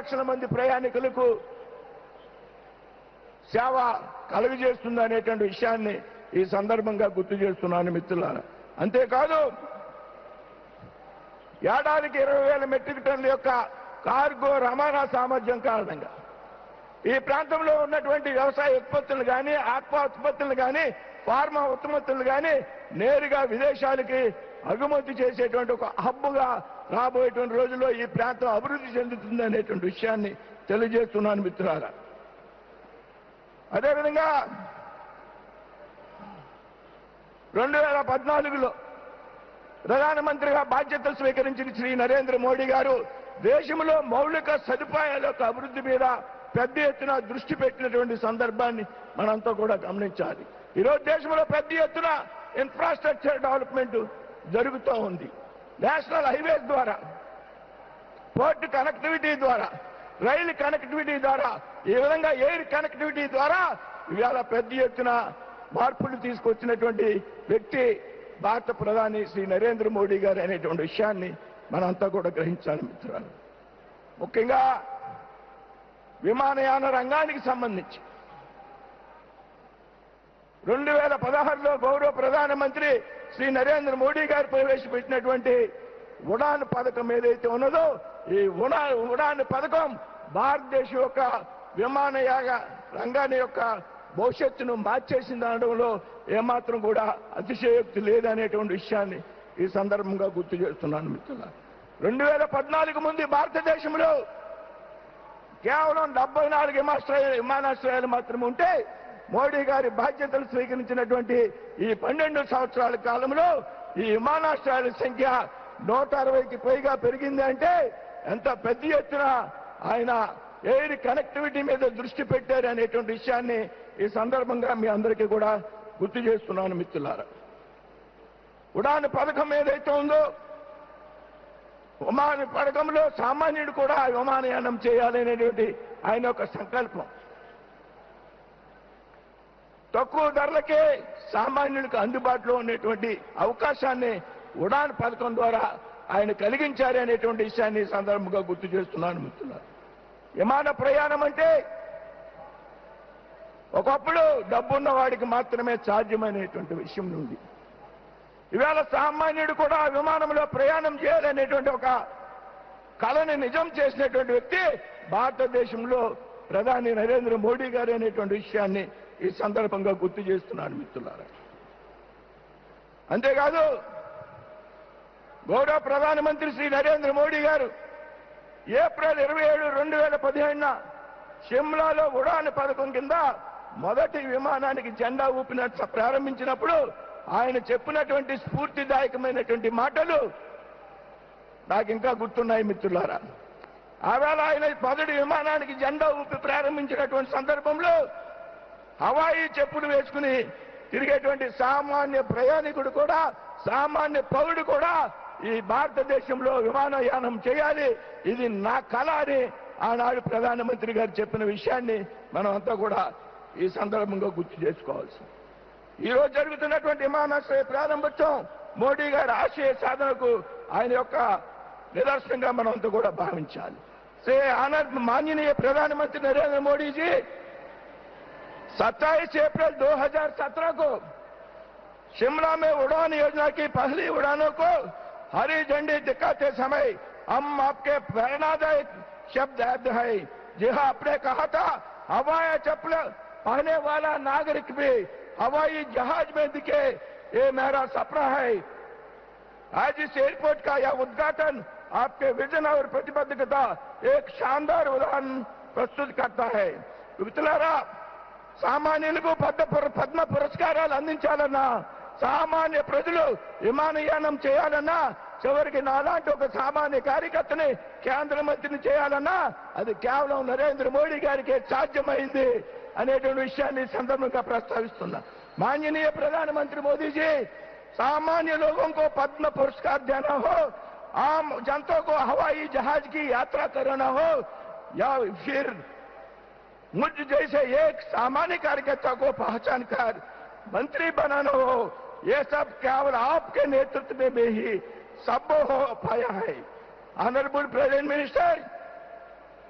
లక్షల మంది ప్రయాణికులకు సేవ కలుగజేస్తుంది అనేటువంటి విషయాన్ని ఈ సందర్భంగా గుర్తు చేస్తున్నాను మిత్రులారా అంతేకాదు ఏడాదికి ఇరవై వేల మెట్రిక్ టన్నుల యొక్క కార్గో రవాణా సామర్థ్యం కారణంగా ఈ ప్రాంతంలో ఉన్నటువంటి వ్యవసాయ ఉత్పత్తులు కానీ ఆక్వా ఉత్పత్తులు కానీ ఫార్మా ఉత్పత్తులు కానీ నేరుగా విదేశాలకి అగుమతి చేసేటువంటి ఒక హబ్బుగా రాబోయేటువంటి రోజుల్లో ఈ ప్రాంతం అభివృద్ధి చెందుతుంది అనేటువంటి విషయాన్ని తెలియజేస్తున్నాను మిత్రులారా అదేవిధంగా రెండు వేల పద్నాలుగులో ప్రధానమంత్రిగా బాధ్యతలు స్వీకరించిన శ్రీ నరేంద్ర మోడీ గారు దేశంలో మౌలిక సదుపాయాల యొక్క అభివృద్ధి మీద పెద్ద ఎత్తున దృష్టి పెట్టినటువంటి సందర్భాన్ని మనంతా కూడా గమనించాలి ఈరోజు దేశంలో పెద్ద ఎత్తున ఇన్ఫ్రాస్ట్రక్చర్ డెవలప్మెంట్ జరుగుతూ ఉంది నేషనల్ హైవేస్ ద్వారా పోర్ట్ కనెక్టివిటీ ద్వారా రైలు కనెక్టివిటీ ద్వారా ఈ విధంగా ఎయిర్ కనెక్టివిటీ ద్వారా ఇవాళ పెద్ద ఎత్తున మార్పులు తీసుకొచ్చినటువంటి వ్యక్తి భారత ప్రధాని శ్రీ నరేంద్ర మోడీ గారు అనేటువంటి విషయాన్ని మనంతా కూడా గ్రహించాలి మిత్రులు ముఖ్యంగా విమానయాన రంగానికి సంబంధించి రెండు వేల పదహారులో గౌరవ ప్రధానమంత్రి శ్రీ నరేంద్ర మోడీ గారు ప్రవేశపెట్టినటువంటి ఉడాన్ పథకం ఏదైతే ఉన్నదో ఈ ఉడా ఉడాన్ పథకం భారతదేశం యొక్క విమానయాన రంగాన్ని యొక్క భవిష్యత్తును మార్చేసింది అనడంలో ఏమాత్రం కూడా అతిశయోక్తి లేదనేటువంటి విషయాన్ని ఈ సందర్భంగా గుర్తు చేస్తున్నాను మిత్రుల రెండు వేల పద్నాలుగు ముందు భారతదేశంలో కేవలం డెబ్బై నాలుగు విమానాశ్రయ విమానాశ్రయాలు మాత్రమే ఉంటే మోడీ గారి బాధ్యతలు స్వీకరించినటువంటి ఈ పన్నెండు సంవత్సరాల కాలంలో ఈ విమానాశ్రయాల సంఖ్య నూట అరవైకి పైగా పెరిగింది అంటే ఎంత పెద్ద ఎత్తున ఆయన ఎయిర్ కనెక్టివిటీ మీద దృష్టి పెట్టారు అనేటువంటి విషయాన్ని ఈ సందర్భంగా మీ అందరికీ కూడా గుర్తు చేస్తున్నాను మిత్రులారా ఉడాన్ పథకం ఏదైతే ఉందో విమాన పథకంలో సామాన్యుడు కూడా విమానయానం చేయాలనేటువంటి ఆయన యొక్క సంకల్పం తక్కువ ధరలకే సామాన్యులకు అందుబాటులో ఉన్నటువంటి అవకాశాన్ని ఉడాన్ పథకం ద్వారా ఆయన కలిగించారు అనేటువంటి విషయాన్ని ఈ సందర్భంగా గుర్తు చేస్తున్నాను మిత్రులారా విమాన ప్రయాణం అంటే ఒకప్పుడు డబ్బున్న వాడికి మాత్రమే సాధ్యమైనటువంటి విషయం ఉంది ఇవాళ సామాన్యుడు కూడా విమానంలో ప్రయాణం చేయాలనేటువంటి ఒక కళని నిజం చేసినటువంటి వ్యక్తి భారతదేశంలో ప్రధాని నరేంద్ర మోడీ గారు అనేటువంటి విషయాన్ని ఈ సందర్భంగా గుర్తు చేస్తున్నాను మిత్రులారా అంతేకాదు గౌరవ ప్రధానమంత్రి శ్రీ నరేంద్ర మోడీ గారు ఏప్రిల్ ఇరవై ఏడు రెండు వేల పదిహేనున షిమ్లాలో ఉడాన్ పథకం కింద మొదటి విమానానికి జెండా ఊపిన ప్రారంభించినప్పుడు ఆయన చెప్పినటువంటి స్ఫూర్తిదాయకమైనటువంటి మాటలు నాకు ఇంకా గుర్తున్నాయి మిత్రులారా ఆవేళ ఆయన మొదటి విమానానికి జెండా ఊపి ప్రారంభించినటువంటి సందర్భంలో హవాయి చెప్పులు వేసుకుని తిరిగేటువంటి సామాన్య ప్రయాణికుడు కూడా సామాన్య పౌరుడు కూడా ఈ భారతదేశంలో విమానయానం చేయాలి ఇది నా కళ అని ఆనాడు ప్రధానమంత్రి గారు చెప్పిన విషయాన్ని మనం అంతా కూడా ఈ సందర్భంగా గుర్తు చేసుకోవాల్సి ఈ రోజు జరుగుతున్నటువంటి విమానాశ్రయ ప్రారంభోత్సవం మోడీ గారి ఆశయ సాధనకు ఆయన యొక్క నిదర్శనంగా మనం అంతా కూడా భావించాలి సే ఆనర్ మాన్యనీయ ప్రధానమంత్రి నరేంద్ర मोदी जी 27 अप्रैल 2017 को शिमला में उड़ान योजना की पहली उड़ानों को हरी झंडी दिखाते समय हम आपके प्रेरणादायक शब्द याद है जी हाँ आपने कहा था हवाई चप्पल पहने वाला नागरिक भी हवाई जहाज में दिखे ये मेरा सपना है आज इस एयरपोर्ट का यह उद्घाटन आपके विजन और प्रतिबद्धता एक शानदार उदाहरण प्रस्तुत करता है మిత్రులారా సామాన్యులకు పద్మ పుర- పద్మ పురస్కారాలు అందించాలన్నా సామాన్య ప్రజలు విమానయానం చేయాలన్నా చివరికి నాలాంటి ఒక సామాన్య కార్యకర్తని కేంద్ర మంత్రిని చేయాలన్నా అది కేవలం నరేంద్ర మోడీ గారికి సాధ్యమైంది అనేటువంటి విషయాన్ని ఈ సందర్భంగా ప్రస్తావిస్తున్నా మాన్యనీయ ప్రధానమంత్రి मोदी जी सामान्य लोगों को पद्म पुरस्कार देना हो आम जनता को हवाई जहाज की यात्रा कराना हो या फिर मुझ जैसे एक सामान्य कार्यकर्ता को पहचान कर मंत्री बनाना हो ये सब केवल आपके नेतृत्व में भी ही संभव हो पाया है ऑनरेबल प्रेसिडेंट मिनिस्टर